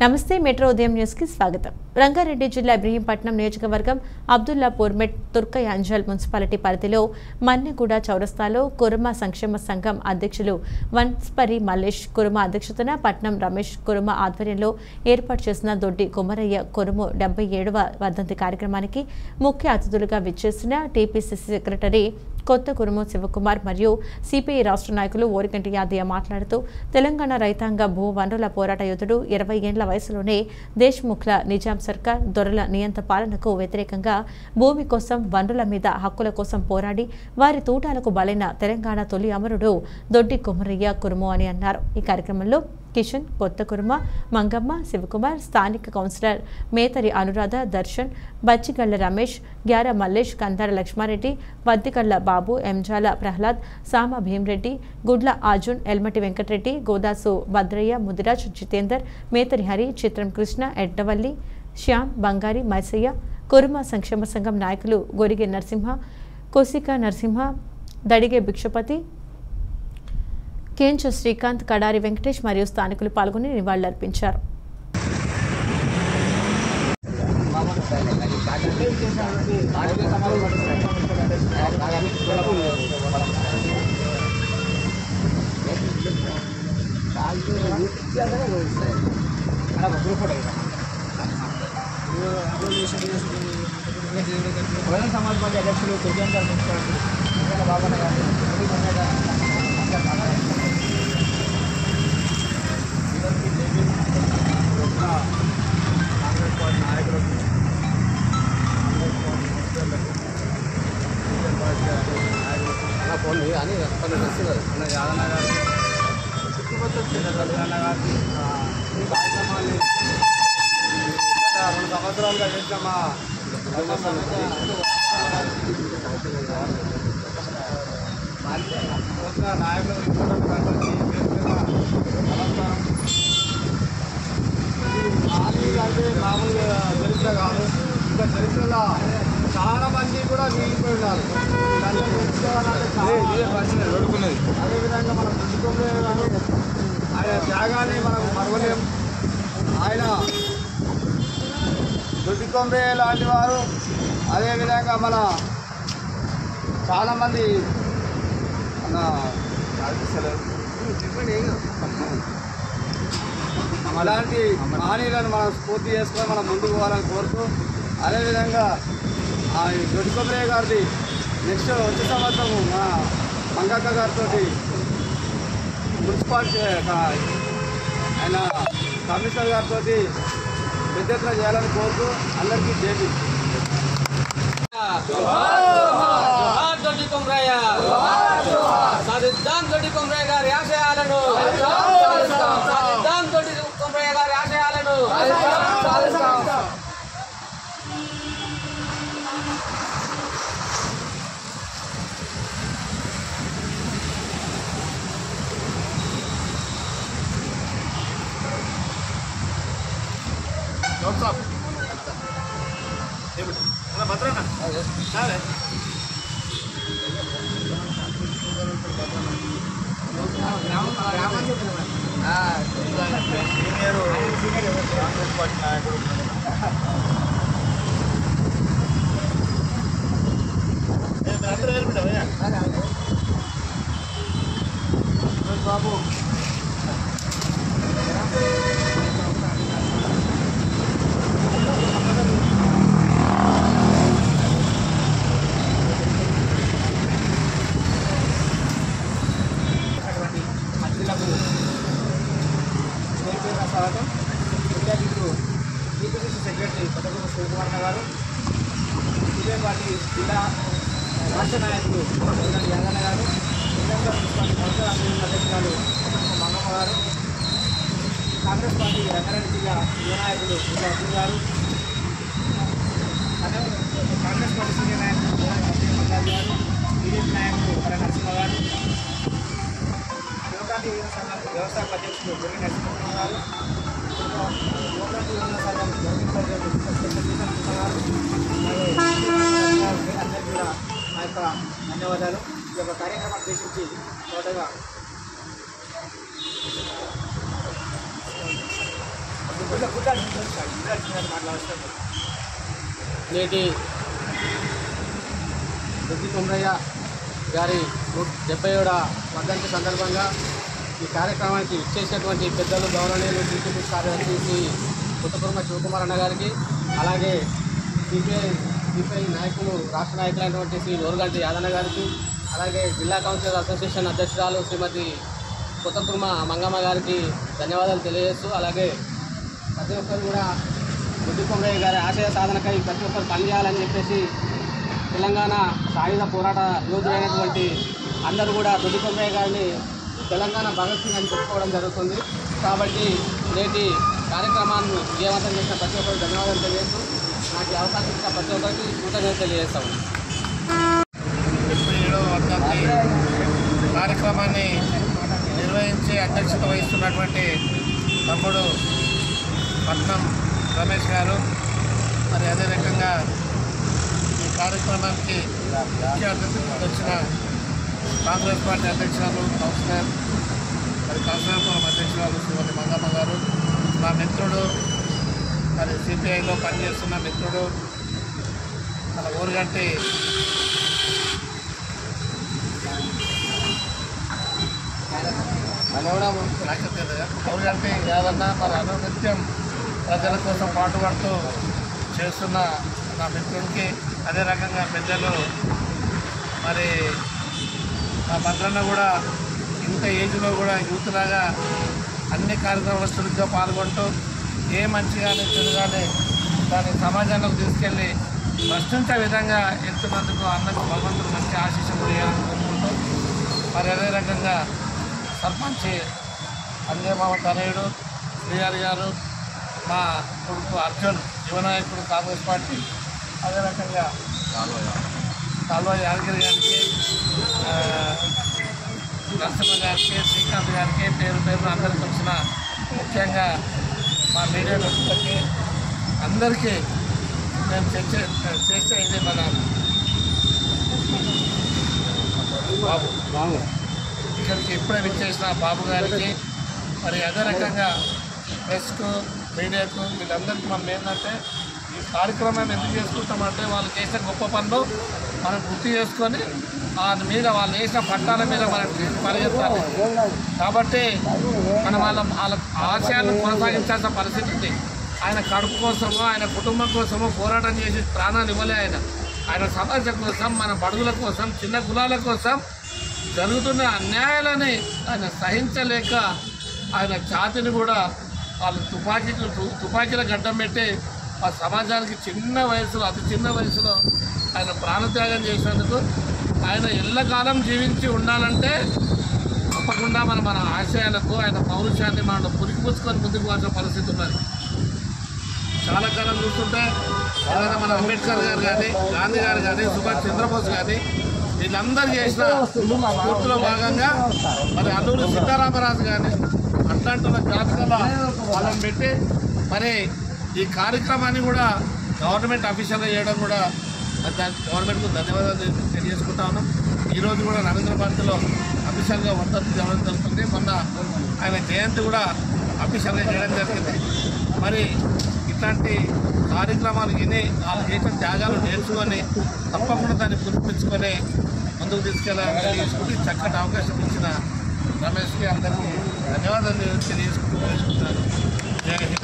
నమస్తే మెట్రో ఉదయం న్యూస్ కి స్వాగతం రంగారెడ్డి జిల్లా ఇబ్రహీంపట్నం నియోజకవర్గం అబ్దుల్లాపూర్ మెట్ తుర్కయ్ అంజల్ మున్సిపాలిటీ పరిధిలో మన్నెగూడ చౌరస్తాలో కురుమ సంక్షేమ సంఘం అధ్యక్షులు వన్స్పరి మల్లేష్ కురుమ అధ్యక్షతన పట్నం రమేష్ కురుమ ఆధ్వర్యంలో ఏర్పాటు చేసిన దొడ్డి కొమరయ్య కురుము డెబ్బై ఏడవ వర్ధంతి కార్యక్రమానికి ముఖ్య అతిథులుగా విచ్చేసిన టీపీసీసీ సెక్రటరీ కొత్త కురుము శివకుమార్ మరియు సిపిఐ రాష్ట్ర నాయకులు ఓరికంటి యాదయ్య మాట్లాడుతూ తెలంగాణ రైతాంగ భూ వనరుల పోరాట యోధుడు ఇరవై ఏండ్ల వయసులోనే దేశ్ముఖ్ల నిజాం సర్కార్ దొరల నియంత పాలనకు వ్యతిరేకంగా భూమి కోసం వనరుల మీద హక్కుల కోసం పోరాడి వారి తూటాలకు బలైన తెలంగాణ తొలి అమరుడు దొడ్డి కొమరయ్య కురుము అని అన్నారు ఈ కార్యక్రమంలో కిషన్ కొత్త కుర్మ మంగమ్మ శివకుమార్ స్థానిక కౌన్సిలర్ మేతరి అనురాధ దర్శన్ బచ్చిగళ్ల రమేష్ గ్యార మల్లేష్ కందార లక్ష్మారెడ్డి వద్దికళ్ల బాబు ఎంజాల ప్రహ్లాద్ సామ భీమరెడ్డి గుడ్ల అర్జున్ ఎల్మటి వెంకటరెడ్డి గోదాసు భద్రయ్య ముదిరాజ్ జితేందర్ మేతరి హరి చిత్రం కృష్ణ ఎడ్డవల్లి శ్యామ్ బంగారి మైసయ్య కురుమ సంక్షేమ సంఘం నాయకులు గొరిగే నరసింహ కోసిక నరసింహ దడిగే భిక్షపతి కేంచ శ్రీకాంత్ కడారి వెంకటేష్ మరియు స్థానికులు పాల్గొని నివాళులర్పించారు బహుజన సమాజ్ పార్టీ అధ్యక్షులు దుర్గేందర్ మున్సిపాలిటీ ఎన్నికల బాబన్న గారు మోడీ మన్య గారు కాంగ్రెస్ పార్టీ నాయకులకు అన్న యాదన్న గారు అన్న గారికి ఆ, ఈ కార్యక్రమాన్ని గత రెండు సంవత్సరాలుగా చేసిన మా ధర్మ సమితి వచ్చిన నాయకులు అందరికీ పేరు మీద నమస్కారం ఖాళీ అంటే మామూలుగా చరిత్ర కాదు ఇంకా చరిత్రలో చాలా మంది కూడా మిగిలిపోయి ఉన్నారు దాన్ని తెలుసుకోవాలంటే చాలా అదేవిధంగా మనం తెలుసుకోలేదు కానీ ఆయన త్యాగాన్ని మనం మరవలేం ఆయన దుడ్డికొంబే లాంటి వారు అదేవిధంగా మన చాలామంది మన అలాంటి మహనీయులను మనం స్ఫూర్తి చేసుకొని మనం ముందుకు పోవాలని కోరుతూ అదేవిధంగా ఆ దొడ్డికొంబే గారిది నెక్స్ట్ వచ్చే సంవత్సరం మన మంగక్క గారితో మున్సిపాలిటీ ఆయన కమిషనర్ గారితో పెద్ద ఎత్తున చేయాలని కోరుతూ అందరికీ జేపీ జోహార్ దొడ్డి కొమరయ్య సాధిద్దాం దొడ్డి కొమరయ్య గారి ఆశయాలను సాధిద్దాం దొడ్డి కొమరయ్య గారి ఆశయాలను బాబు అతిథులకు పేరు పేరున స్వాగతం ముఖ్య అతిథులు టీపీసీసీ సెక్రటరీ పదకొండు శివకుమార్ గారు సిపిఐ పార్టీ జిల్లా రాష్ట్ర నాయకులు కోదండ యంగన్న గారు తెలంగాణ మున్సిపల్ కౌన్సిల్ అసెంబ్లీ అధ్యక్షురాలు మంగమ్మ గారు కాంగ్రెస్ పార్టీ రంగారెడ్డి జిల్లా యువ నాయకులు ఇంకా అబ్దుల్ గారు అదే కాంగ్రెస్ పార్టీ సీనియర్ నాయకులు మంగారు గారు టీడీపీ నాయకులు కర నరసింహ గారు యువకాంతి యువజన సంఘం వ్యవస్థాపక అధ్యక్షులు జొర్గి నరసింహ గారు యువకాంతి యువజన సంఘం జొర్గి ప్రజలు గారు అలాగే అందరికీ కూడా నా యొక్క ధన్యవాదాలు ఈ యొక్క కార్యక్రమాన్ని ఉద్దేశించి తోటగా నేటి దుద్ది కొమరయ్య గారి నూట డెబ్బై ఏడ వర్ధంతి సందర్భంగా ఈ కార్యక్రమానికి ఇచ్చేసినటువంటి పెద్దలు గౌరవనీయులు టీటీపీ కార్యదర్శి శ్రీ పుట్టకుర్మ శివకుమార్ అన్న గారికి అలాగే సిపిఐ సిపిఐ నాయకులు రాష్ట్ర నాయకులైనటువంటి శ్రీ నోరుగంటి యాదన్న గారికి అలాగే జిల్లా కౌన్సిలర్ అసోసియేషన్ అధ్యక్షురాలు శ్రీమతి కొత్తకుర్మ మంగమ్మ గారికి ధన్యవాదాలు తెలియజేస్తూ అలాగే ప్రతి ఒక్కరు కూడా బుద్ధి కొమరయ్య గారి ఆశయ సాధనకై ప్రతి ఒక్కరు పనిచేయాలని చెప్పేసి తెలంగాణ సాయుధ పోరాట యోధులైనటువంటి అందరూ కూడా బుద్ధి కొమరయ్య గారిని తెలంగాణ భగత్ సింగ్ అని చెప్పుకోవడం జరుగుతుంది కాబట్టి నేటి కార్యక్రమాన్ని విజయవంతం చేసిన ప్రతి ఒక్కరికి ధన్యవాదాలు తెలియజేస్తూ నాకు ఈ అవకాశం ఇచ్చిన ప్రతి ఒక్కరికి కృతజ్ఞత తెలియజేస్తాము డెబ్బై ఏడవ వర్ధంతి కార్యక్రమాన్ని నిర్వహించి అధ్యక్షత వహిస్తున్నటువంటి తమ్ముడు పట్నం రమేష్ గారు మరి అదే రకంగా ఈ కార్యక్రమానికి ముఖ్య అతిథిగా వచ్చిన కాంగ్రెస్ పార్టీ అధ్యక్షురాలు కౌన్సిలర్ మరి కౌన్సిలర్పురం అధ్యక్షురాలు శ్రీమతి మంగమ్మ గారు మా మిత్రుడు మరి సిపిఐలో పనిచేస్తున్న మిత్రుడు మన ఊరుగంటి ఎవరికంటే ఏదన్నా మరి అనునిత్యం ప్రజల కోసం పాటుపడుతూ చేస్తున్న నా మిత్రుడికి అదే రకంగా పెద్దలు మరి మా భద్రన్న కూడా ఇంత ఏజ్లో కూడా యూత్ లాగా అన్ని కార్యక్రమాలు చురుగ్గా పాల్గొంటూ ఏ మంచి కానీ చెడు కానీ దాన్ని సమాజంలోకి తీసుకెళ్ళి ప్రశ్నించే విధంగా వెళ్తున్నందుకు అన్నకు భగవంతుడు మంచి ఆశీస్సులు చేయాలని కోరుకుంటూ మరి అదే రకంగా సర్పంచ్ అంజయమామ తనయుడు శ్రీహరి గారు మా కొడుకు అర్జున్ యువనాయకుడు కాంగ్రెస్ పార్టీ అదే రకంగా కాల్వ యాదగిరి గారికి ఆ, నరసింహ గారికి శ్రీకాంత్ గారికి పేరు పేరున అందరికి వచ్చిన ముఖ్యంగా మా మీడియా మిత్రులకి అందరికీ మేము చర్చ చేసే ఇది మన బాబు బాబు ఇక్కడికి ఇప్పుడే విచ్చేసిన బాబు గారికి మరి అదే రకంగా ప్రెస్కు మీడియాకు వీళ్ళందరికీ మనం ఏంటంటే ఈ కార్యక్రమాన్ని ఎందుకు చేసుకుంటామంటే వాళ్ళు చేసిన గొప్ప పనులు మనం గుర్తు చేసుకొని దాని మీద వాళ్ళు వేసిన పట్టాల మీద మనకి పరిగెత్తాలి కాబట్టి మనం వాళ్ళ వాళ్ళ ఆశయాలను కొనసాగించాల్సిన పరిస్థితి ఉంది ఆయన కడుపు కోసమో ఆయన కుటుంబం కోసమో పోరాటం చేసి ప్రాణాలు ఇవ్వలే ఆయన ఆయన సమాజం కోసం మన బడుగుల కోసం చిన్న కులాల కోసం జరుగుతున్న అన్యాయాలని ఆయన సహించలేక ఆయన ఛాతిని కూడా వాళ్ళు తుపాకీలు తు- తుపాకీల గడ్డం పెట్టి ఆ సమాజానికి చిన్న వయసులో అతి చిన్న వయసులో ఆయన ప్రాణత్యాగం చేసినందుకు ఆయన ఎల్లకాలం జీవించి ఉండాలంటే తప్పకుండా మనం మన ఆశయాలకు ఆయన పౌరుషాన్ని మనం పురికిపుచ్చుకొని ముందుకు పోవాల్సిన పరిస్థితి ఉన్నది చాలా కాలం చూస్తుంటే ఏదైనా మన అంబేద్కర్ గారు కానీ గాంధీ గారు కానీ సుభాష్ చంద్రబోస్ కానీ వీళ్ళందరూ చేసిన స్ఫూర్తిలో భాగంగా మరి అల్లూరి సీతారామరాజు కానీ అట్లాంటి జాతకాల వాళ్ళని పెట్టి మరి ఈ కార్యక్రమాన్ని కూడా గవర్నమెంట్ అఫీషియల్గా చేయడం కూడా మరి దానికి గవర్నమెంట్కు ధన్యవాదాలు తెలి- తెలియజేసుకుంటా ఉన్నాం ఈరోజు కూడా నరేంద్ర భారతిలో అఫీషియల్గా వర్ధంతి జరగడం జరుగుతుంది మొన్న ఆయన జయంతి కూడా అఫీషియల్గా చేయడం జరిగింది మరి ఇట్లాంటి కార్యక్రమాలు విని వాళ్ళు చేసిన త్యాగాలు నేర్చుకొని తప్పకుండా దాన్ని గుర్తించుకొని ముందుకు తీసుకెళ్ళాలని తీసుకుని చక్కటి అవకాశం ఇచ్చిన రమేష్కి అందరికీ ధన్యవాదాలు తెలియజేసుకుంటూ తెలుసుకుంటున్నాను జై హింద్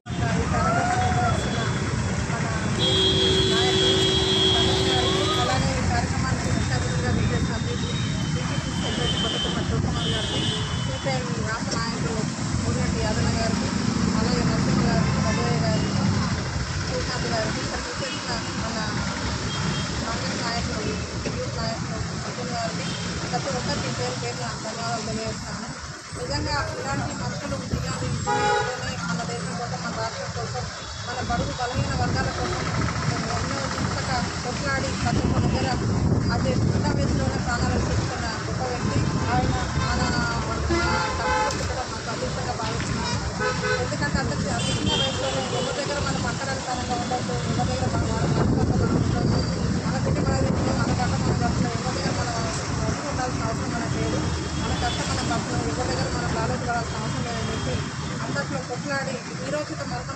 అలాగే ఈ కార్యక్రమానికి ముఖ్య అతిథిగా విచ్చేసిన బీజేపీ సెక్రటరీ కొత్తకుమ్మ శివకుమార్ గారికి సిపిఐ రాష్ట్ర నాయకులు ఊరినటి యాదవ్ గారికి అలాగే నరసింహ గారికి భగవయ్య గారికి శ్రీకాంత్ గారికి ఇక్కడ విచ్చేసిన మన కాంగ్రెస్ నాయకులు యూత్ నాయకులు అర్జున్ గారికి ప్రతి ఒక్కరికి పేరు పేరున ధన్యవాదాలు తెలియజేస్తాను నిజంగా ఇలాంటి మనుషులు ఇలాంటి విషయాలనే మన దేశం కోసం మన రాష్ట్రం కోసం మన బడుగు బలహీన వర్గాల కోసం ఎన్నో చింతక కొట్లాడి ప్రతి ఒక్క దగ్గర అదే చిన్న వయసులోనే ప్రాణాలు పెట్టుకున్న గొప్ప వ్యక్తి ఆయన మన మన తమ్ముడు కూడా మాకు అదృష్టంగా భావిస్తున్నాను ఎందుకంటే అంత చి- అతి చిన్న వయసులోనే ఎవరి దగ్గర మన పక్కనంతనంగా ఉండొద్దు ఎవరి దగ్గర మన వాళ్ళ మనస్పర్ధలు ఉండొద్దు మన తిండి మన తిండి మన గట్ట మన గట్ల ఎవరి దగ్గర మన వస్తూ ఉండాల్సిన అవసరం మనకు లేదు మన కష్ట మన భక్తులు ఎవరి దగ్గర మనం లాలూచి పడాల్సిన అవసరం లేదని చెప్పి అందరిలో కొట్లాడి వీరోచిత మరణం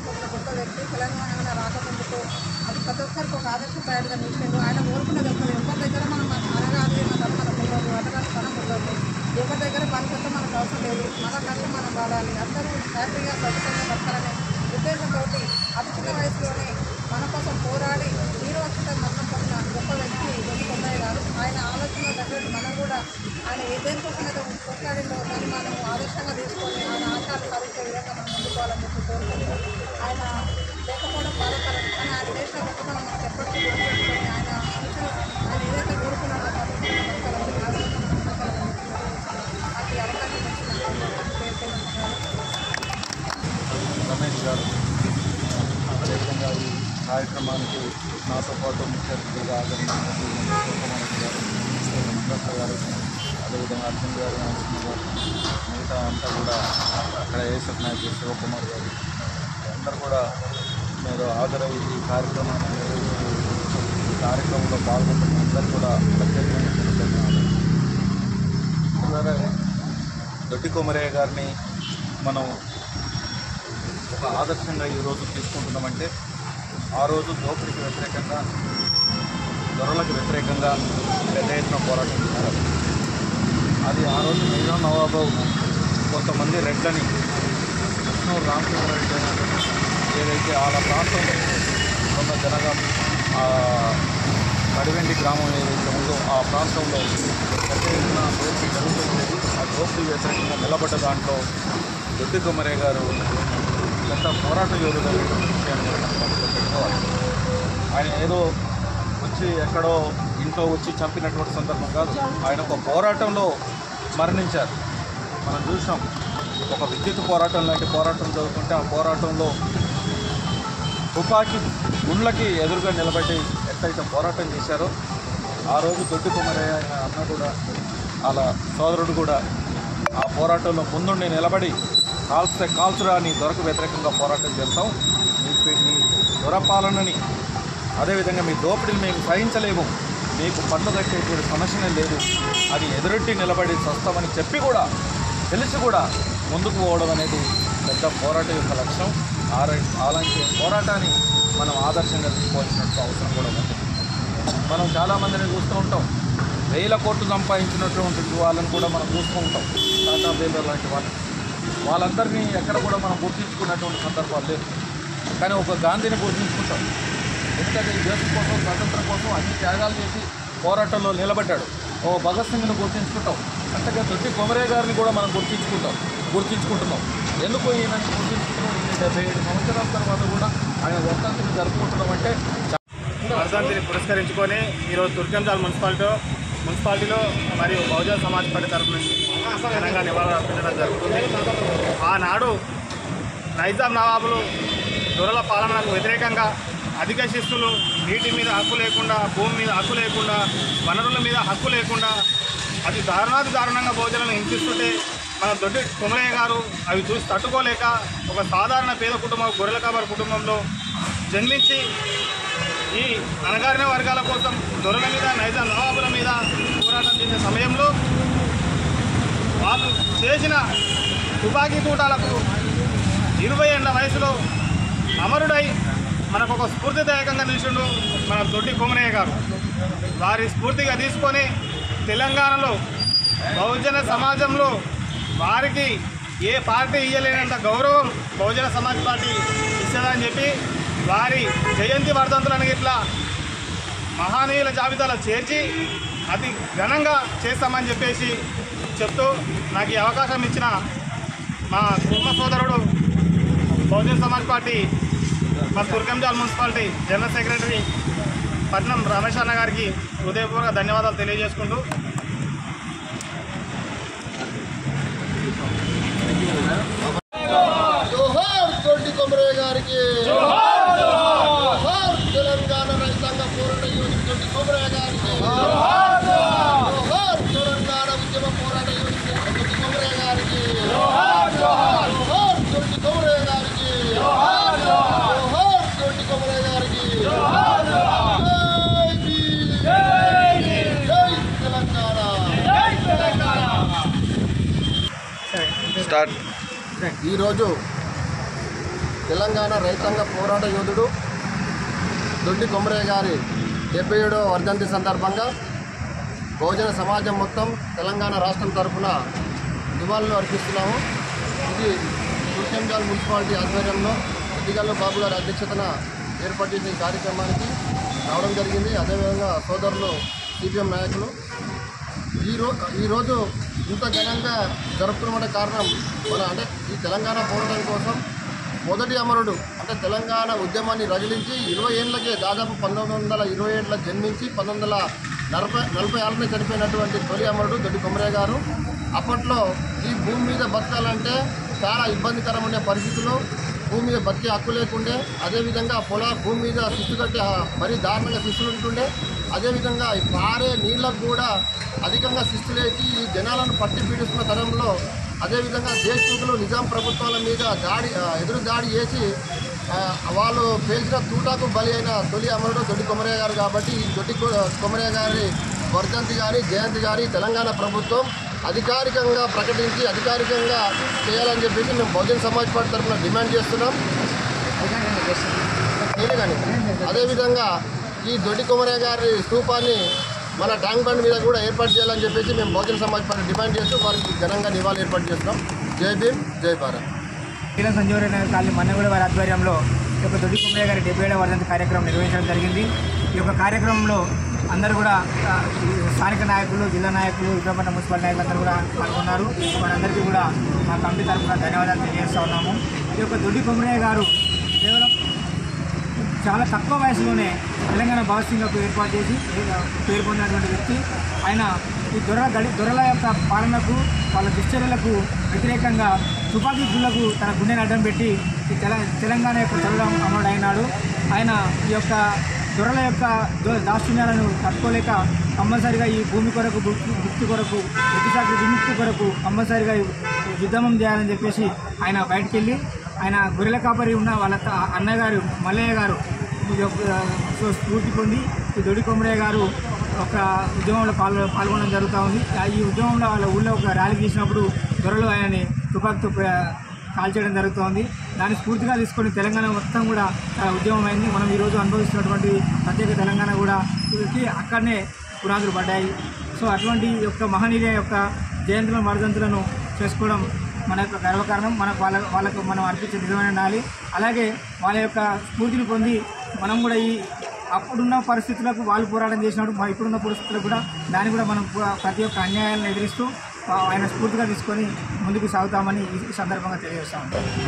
పొందిన గొప్ప వ్యక్తి తెలంగాణ రాకముందుకు అది ప్రతి ఒక్కరికి ఒక ఆదర్శప్రాయుడిగా నిలిచిండు ఆయన కోరుకున్నది ఒక్కరు ఎవరి దగ్గర మనం అనగా అది మన మనకు ఉండదు అటగాని పనం ఉండదు ఎవరి దగ్గర పనికొస్తే మనకు అవసరం లేదు మన కష్టం మనం వాడాలి అందరూ హ్యాపీగా సౌకర్యంగా బతకాలనే ఉద్దేశంతో అతి చిన్న వయసులోనే మన కోసం పోరాడి హీరో అక్షత మరణం పొందిన గొప్ప వ్యక్తి గొప్ప కొండయ్య గారు ఆయన ఆలోచన తగ్గట్టు మనం కూడా ఆయన ఏ దేనికోసం అయితే పోట్లాడిందో దాన్ని మనం ఆదర్శంగా తీసుకొని ఆయన ఆశయాలు సాధించే విధంగా మనం ముందుకోవాలని చెప్పి కోరుకుంటూ ఆయన లేకపోవడం బాధాకరం కానీ ఆయన చేసిన గొప్పతనం మనకు ఎప్పటికీ గుర్తుపెట్టుకొని ఆయన ఆలోచన ఆయన ఏదైతే కోరుకున్నాడో దాన్ని మనం బతకాలని ఆదర్శంగా బతకాలని చెప్పి నాకు ఈ అవకాశం ఇచ్చిన పేరు పేరు రమేష్ గారు అదేవిధంగా ఈ కార్యక్రమానికి నాతో పాటు ముఖ్య అతిథిగా హాజరైనటువంటి శివకుమార్ గారు మంగళ గారు అదేవిధంగా అర్జున్ గారు నాగేశ్వర గారు మిగతా అంతా కూడా అక్కడ ఏసఫ్ నాయకులు శివకుమార్ గారు అందరూ కూడా మీరు హాజరై ఈ కార్యక్రమాన్ని ఈ కార్యక్రమంలో పాల్గొంటున్న అందరూ కూడా ప్రత్యేకమైనటువంటి ధన్యవాదాలు అలాగే దొడ్డి కొమరయ్య గారిని మనం ఒక ఆదర్శంగా ఈరోజు తీసుకుంటున్నామంటే ఆ రోజు దోపిడీకి వ్యతిరేకంగా దొరలకు వ్యతిరేకంగా పెద్ద ఎత్తున పోరాటం చేశారు అది ఆ రోజు నిజాం నవాబు కొంతమంది రెడ్లని కృష్ణూరు రామచంద్రారెడ్డి గారు ఏదైతే వాళ్ళ ప్రాంతంలో ఉన్న జనగా ఆ కడివెండి గ్రామం ఏదైతే ఉందో ఆ ప్రాంతంలో పెద్ద ఎత్తున దోపిడీ జరుగుతుండేది ఆ దోపిడీ వ్యతిరేకంగా నిలబడ్డ దాంట్లో దొడ్డి కొమరే గారు పెద్ద పోరాట యోధుడు విషయాన్ని కూడా మనం మనసులో పెట్టుకోవాలి ఆయన ఏదో వచ్చి ఎక్కడో ఇంట్లో వచ్చి చంపినటువంటి సందర్భం కాదు ఆయన ఒక పోరాటంలో మరణించారు మనం చూసాం ఒక విద్యుత్ పోరాటం లాంటి పోరాటం జరుగుతుంటే ఆ పోరాటంలో తుపాకీ గుండ్లకి ఎదురుగా నిలబడి ఎట్లయితే పోరాటం చేశారో ఆ రోజు దొడ్డి కుమారయ్య ఆయన అన్న కూడా వాళ్ళ సోదరుడు కూడా ఆ పోరాటంలో ముందుండి నిలబడి కాల్స్తే కాల్చురా అని దొరకు వ్యతిరేకంగా పోరాటం చేస్తాం మీ పి- మీ దొరపాలనని అదేవిధంగా మీ దోపిడీని మేము సహించలేము మీకు పన్ను కట్టేటువంటి సమస్యనే లేదు అది ఎదురొట్టి నిలబడి స్వస్థమని చెప్పి కూడా తెలిసి కూడా ముందుకు పోవడం అనేది పెద్ద పోరాటం యొక్క లక్ష్యం ఆర- అలాంటి పోరాటాన్ని మనం ఆదర్శంగా తీసుకోవాల్సినట్టు అవసరం కూడా ఉంది మనం చాలామందిని చూస్తూ ఉంటాం వేల కోట్లు సంపాదించినటువంటి వాళ్ళని కూడా మనం చూస్తూ ఉంటాం టాటా బిర్లా లాంటి వాళ్ళు వాళ్ళందరినీ ఎక్కడ కూడా మనం గుర్తించుకున్నటువంటి సందర్భాలు లేవు కానీ ఒక గాంధీని గుర్తించుకుంటాం ఎందుకంటే ఈ దేశం కోసం స్వతంత్రం కోసం అన్ని త్యాగాలు చేసి పోరాటంలో నిలబడ్డాడు ఓ భగత్ సింగ్ని గుర్తించుకుంటాం అంతగా తొట్టి కొమరే గారిని కూడా మనం గుర్తించుకుంటాం గుర్తించుకుంటున్నాం ఎందుకు ఈయన గుర్తించుకున్నాం ఈ డెబ్బై ఏడు సంవత్సరాల తర్వాత కూడా ఆయన వర్తంతిని జరుపుకుంటున్నాం అంటే వర్ధంతిని పురస్కరించుకొని ఈరోజు తుర్కంజాల్ మున్సిపాలిటీ మున్సిపాలిటీలో మరియు బహుజన సమాజ్ పార్టీ తరఫు నుంచి ఘనంగా నివాళులు అర్పించడం జరుగుతుంది ఆనాడు నైజాం నవాబులు దొరల పాలనకు వ్యతిరేకంగా అధిక శిస్తులు నీటి మీద హక్కు లేకుండా భూమి మీద హక్కు లేకుండా వనరుల మీద హక్కు లేకుండా అతి దారుణాతి దారుణంగా భోజనాలను హింసిస్తుంటే మన దొడ్డి కుమరయ్య గారు అవి చూసి తట్టుకోలేక ఒక సాధారణ పేద కుటుంబం గొర్రెల కాపరి కుటుంబంలో జన్మించి ఈ అణగారిన వర్గాల కోసం దొరల మీద నైజాం నవాబుల మీద పోరాటం చేసే సమయంలో వాళ్ళు చేసిన తుపాకీ తూటాలకు ఇరవై ఏళ్ళ వయసులో అమరుడై మనకు ఒక స్ఫూర్తిదాయకంగా నిలిచిండు మన దొడ్డి కొమరయ్య గారు వారి స్ఫూర్తిగా తీసుకొని తెలంగాణలో బహుజన సమాజంలో వారికి ఏ పార్టీ ఇయ్యలేనంత గౌరవం బహుజన సమాజ్ పార్టీ ఇస్తుందని చెప్పి వారి జయంతి వర్ధంతులను ఇట్లా మహానీయుల జాబితాలో చేర్చి అతి ఘనంగా చేస్తామని చెప్పేసి చెప్తూ నాకు ఈ అవకాశం ఇచ్చిన మా కుటుంబ సోదరుడు బహుజన సమాజ్ పార్టీ మా తుర్కంజాల్ మున్సిపాలిటీ జనరల్ సెక్రటరీ పట్నం రమేష్ అన్న గారికి హృదయపూర్వక ధన్యవాదాలు తెలియజేసుకుంటూ జోహార్ తొండి కొమరయ్య గారికి జోహార్ తెలంగాణ రైతాంగ పోరాట యూనిట్ తొండి కొమరయ్య గారికి జోహార్ తెలంగాణ ఉద్యమ పోరాట యూనిట్ తొండి కొమరయ్య గారికి జోహార్ తొండి కొమరయ్య గారికి జోహార్ తొండి కొమరయ్య గారికి జై భీమ్. జై తెలంగాణ స్టార్ట్ ఈరోజు తెలంగాణ రైతాంగ పోరాట యోధుడు దొడ్డి కొమరయ్య గారి డెబ్బై ఏడవ వర్ధంతి సందర్భంగా బహుజన సమాజం మొత్తం తెలంగాణ రాష్ట్రం తరఫున నివాళులు అర్పిస్తున్నాము ఇది తుర్కెంజాల్ మున్సిపాలిటీ ఆధ్వర్యంలో అతిగల్ల బాబు గారి అధ్యక్షతన ఏర్పాటు చేసిన ఈ కార్యక్రమానికి రావడం జరిగింది అదేవిధంగా సోదరులు సిపిఎం నాయకులు ఈ రో ఈరోజు ఇంత ఘనంగా జరుపుకున్న కారణం మన అంటే ఈ తెలంగాణ పోరాటం కోసం మొదటి అమరుడు అంటే తెలంగాణ ఉద్యమాన్ని రగిలించి ఇరవై ఏళ్ళకే దాదాపు పంతొమ్మిది వందల ఇరవై ఏళ్ళ జన్మించి పంతొమ్మిది వందల నలభై నలభై ఆరునే చనిపోయినటువంటి తొలి అమరుడు దొడ్డి కొమరయ్య గారు అప్పట్లో ఈ భూమి మీద బతకాలంటే చాలా ఇబ్బందికరమైన పరిస్థితులు భూమి మీద బతికే హక్కు లేకుండే అదేవిధంగా పొల భూమి మీద శిస్తు కట్టే ఆ, మరీ దారుణంగా శిస్తులు ఉంటుండే అదేవిధంగా ఈ పారే నీళ్ళకు కూడా అధికంగా శిస్తు లేచి ఈ జనాలను పట్టి పీడిస్తున్న తరంలో అదేవిధంగా దేశముఖులు నిజాం ప్రభుత్వాల మీద దాడి ఆ, ఎదురు దాడి చేసి ఆ, వాళ్ళు పేల్చిన తూటాకు బలి అయిన తొలి అమరుడు దొడ్డి కొమరయ్య గారు కాబట్టి ఈ దొడ్డి కొ- కొమరయ్య గారి వర్ధంతి గారి జయంతి గారి తెలంగాణ ప్రభుత్వం అధికారికంగా ప్రకటించి అధికారికంగా చేయాలని చెప్పేసి మేము బహుజన్ సమాజ్ పార్టీ తరఫున డిమాండ్ చేస్తున్నాం నేనే కానీ అదేవిధంగా ఈ దొడ్డి కొమరయ్య గారి స్తూపాన్ని మన ట్యాంక్ బండ్ మీద కూడా ఏర్పాటు చేయాలని చెప్పేసి మేము బహుజన్ సమాజ్ పార్టీ డిమాండ్ చేస్తూ వారికి ఘనంగా నివాళులు ఏర్పాటు చేస్తున్నాం జై భీమ్ జై భారత్ శ్రీలం సంజీవరెడ్డి నగర్ కాలనీ మన్నగూడ వారి ఆధ్వర్యంలో ఈ యొక్క దొడ్డి కుమ్మయ్య గారి డెబ్బై ఏడవ వర్ధంతి కార్యక్రమం నిర్వహించడం జరిగింది ఈ యొక్క కార్యక్రమంలో అందరూ కూడా ఆ, ఈ స్థానిక నాయకులు జిల్లా నాయకులు విక్రమపట్నం మున్సిపల్ నాయకులు అందరూ కూడా పాల్గొన్నారు వారందరికీ కూడా మా కమిటీ తరఫున ధన్యవాదాలు తెలియజేస్తా ఉన్నాము ఈ యొక్క దొడ్డి కుమ్మయ్య గారు కేవలం చాలా తక్కువ వయసులోనే తెలంగాణ భగత్ సింగ్కు ఏర్పాటు చేసి ఏ- పేరు పొందినటువంటి వ్యక్తి ఆయన ఈ దొర గడి దొరల యొక్క పాలనకు వాళ్ళ దుశ్చర్యలకు వ్యతిరేకంగా తుపాకీ గుళ్లకు తన గుండెని అడ్డం పెట్టి ఈ తెల తెలంగాణ యొక్క చదువు అమరుడు అయినాడు ఆయన ఈ యొక్క దొరల యొక్క దో- దాక్షిణ్యాలను తట్టుకోలేక కంపల్సరిగా ఈ భూమి కొరకు భుక్తి భుక్తి కొరకు ప్రతిసారి విముక్తి కొరకు కంపల్సరిగా యుద్ధమం చేయాలని చెప్పేసి ఆయన బయటికి వెళ్ళి ఆయన గొర్రెల కాపరి ఉన్న వాళ్ళ త- అన్నగారు మల్లయ్య గారు ఈ యొక్క, సో స్ఫూర్తి పొంది ఈ దొడి కొమరయ్య గారు ఒక ఉద్యమంలో పాల్గొ పాల్గొనడం జరుగుతూ ఉంది ఆ ఈ ఉద్యమంలో వాళ్ళ ఊళ్ళో ఒక ర్యాలీ తీసినప్పుడు దొరలు ఆయన్ని తుపాకుతో ప్ర- కాల్చేయడం జరుగుతోంది దాన్ని స్ఫూర్తిగా తీసుకొని తెలంగాణ మొత్తం కూడా ఆ, ఉద్యమం అయింది మనం ఈరోజు అనుభవిస్తున్నటువంటి ప్రత్యేక తెలంగాణ కూడా కి అక్కడనే పునాదులు పడ్డాయి సో అటువంటి యొక్క మహనీయ యొక్క జయంతులను వర్ధంతులను చేసుకోవడం మన యొక్క గర్వకారణం మనకు వాళ్ళ వాళ్ళకు మనం అర్పించే నిజమైన నాలి అలాగే వాళ్ళ యొక్క స్ఫూర్తిని పొంది మనం కూడా ఈ అప్పుడున్న పరిస్థితులకు వాళ్ళు పోరాటం చేసినప్పుడు మా ఇప్పుడున్న పరిస్థితులకు కూడా దాన్ని కూడా మనం ప- ప్రతి ఒక్క అన్యాయాలను ఎదిరిస్తూ ఆ, ఆయన స్ఫూర్తిగా తీసుకొని ముందుకు సాగుతామని ఈ ఈ సందర్భంగా తెలియజేస్తాం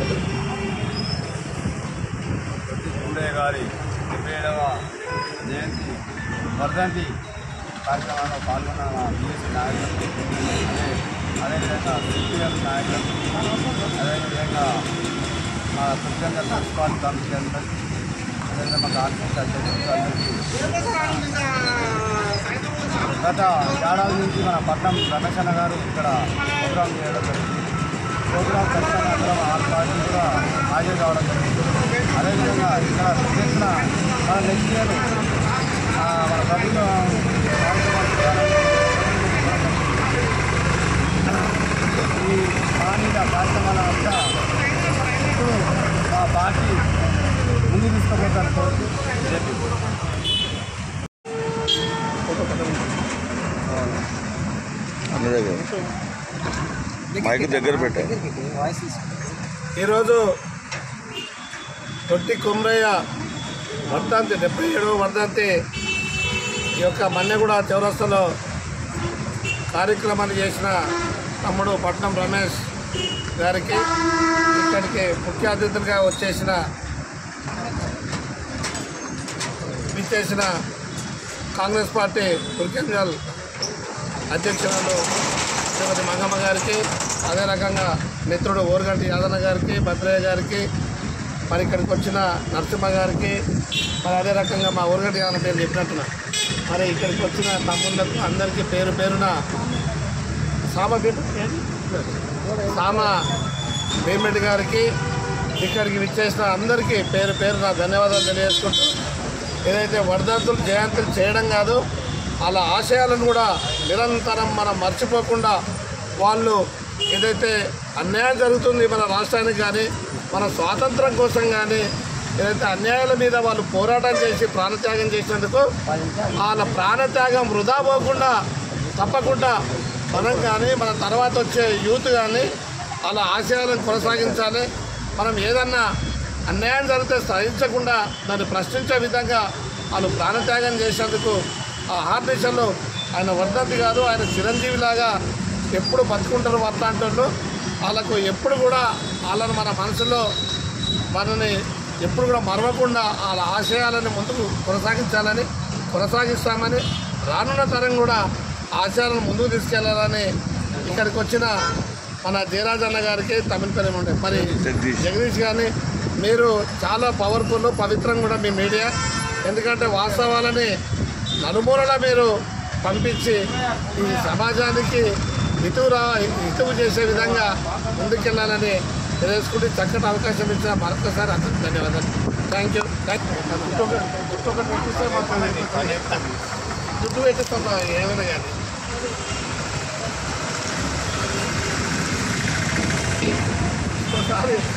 కుండయ్య గారి డెబ్బై ఏడవ జయంతి వర్ధంతి కార్యక్రమంలో పాల్గొన్న మా బీఎస్సీ నాయకులు అదే అదేవిధంగా సిపిఎం నాయకులు అదేవిధంగా మా స్వచ్ఛంద మున్సిపాలిటీ కమిటీ అందరికీ అదేవిధంగా మా కార్మిక అందరికీ గత ఏడాది నుంచి మన పట్నం రమేష్ అన్న గారు ఇక్కడ ప్రోగ్రాం చేయడం జరిగింది ప్రోగ్రాం ఖచ్చితంగా అందరం ఆల్ పార్టీ కూడా హాజరు కావడం జరిగింది అదేవిధంగా ఇక్కడ చేసిన మన నెక్స్ట్ ఇయర్ ఆ, మన ప్రభుత్వం కార్యక్రమాలు చేయాలని ఈ మానీయ కార్యక్రమాలంతా ఇప్పుడు మా పార్టీ ముందు తీసుకుపోతాను కోరుతూ చెప్పి మైక్ దగ్గర పెట్టా ఈరోజు తొట్టి కొమరయ్య వర్ధంతి డెబ్బై ఏడవ వర్ధంతి ఈ యొక్క మన్నెగూడ చౌరస్తలో కార్యక్రమాన్ని చేసిన తమ్ముడు పట్నం రమేష్ గారికి ఇక్కడికి ముఖ్య అతిథులుగా వచ్చేసిన విచ్చేసిన కాంగ్రెస్ పార్టీ తుర్కెంజల్ అధ్యక్షురాలు శ్రీమతి మంగమ్మ గారికి అదే రకంగా మిత్రుడు ఓరుగంటి యాదన్న గారికి భద్రయ్య గారికి మరి ఇక్కడికి వచ్చిన నరసింహ గారికి మరి అదే రకంగా మా ఓరుగంటి యాదన్న పేరు చెప్పినట్టున్నా మరి ఇక్కడికి వచ్చిన తమ్ముళ్ళకు అందరికీ పేరు పేరున సామ పేరు ఏది? సామ భీమెడ్డి గారికి ఇక్కడికి విచ్చేసిన అందరికీ పేరు పేరు నా ధన్యవాదాలు తెలియజేసుకుంటూ ఏదైతే వర్ధంతులు జయంతులు చేయడం కాదు వాళ్ళ ఆశయాలను కూడా నిరంతరం మనం మర్చిపోకుండా వాళ్ళు ఏదైతే అన్యాయం జరుగుతుంది మన రాష్ట్రానికి కానీ మన స్వాతంత్రం కోసం కానీ ఏదైతే అన్యాయాల మీద వాళ్ళు పోరాటం చేసి ప్రాణత్యాగం చేసినందుకు వాళ్ళ ప్రాణత్యాగం వృధా పోకుండా తప్పకుండా మనం కానీ మన తర్వాత వచ్చే యూత్ కానీ వాళ్ళ ఆశయాలను కొనసాగించాలి మనం ఏదన్నా అన్యాయం జరిగితే సహించకుండా దాన్ని ప్రశ్నించే విధంగా వాళ్ళు ప్రాణత్యాగం చేసేందుకు ఆ హార్నిషన్లో ఆయన వర్ధంతి కాదు ఆయన చిరంజీవిలాగా ఎప్పుడు బతుకుంటారు అట్లాంటి వాళ్ళు వాళ్ళకు ఎప్పుడు కూడా వాళ్ళని మన మనసులో మనని ఎప్పుడు కూడా మరవకుండా వాళ్ళ ఆశయాలను ముందుకు కొనసాగించాలని కొనసాగిస్తామని రానున్న తరం కూడా ఆశయాలను ముందుకు తీసుకెళ్లాలని ఇక్కడికి వచ్చిన మన జయరాజ్ అన్న గారికి తమిళ పేరు ఉండే మరి జగదీష్ గారిని మీరు చాలా పవర్ఫుల్ పవిత్రం కూడా మీ మీడియా ఎందుకంటే వాస్తవాలని నలుమూలలా మీరు పంపించి ఈ సమాజానికి హితువురా హితువు చేసే విధంగా ముందుకెళ్ళాలని తెలియజేసుకుంటే చక్కటి అవకాశం ఇచ్చిన మరొకసారి అందరికీ ధన్యవాదాలు థ్యాంక్ యూ థ్యాంక్ యూ ఒకటి పెట్టిస్తే మాకు దుడ్డు పెట్టిస్తాం ఏమైనా కానీ ఒకసారి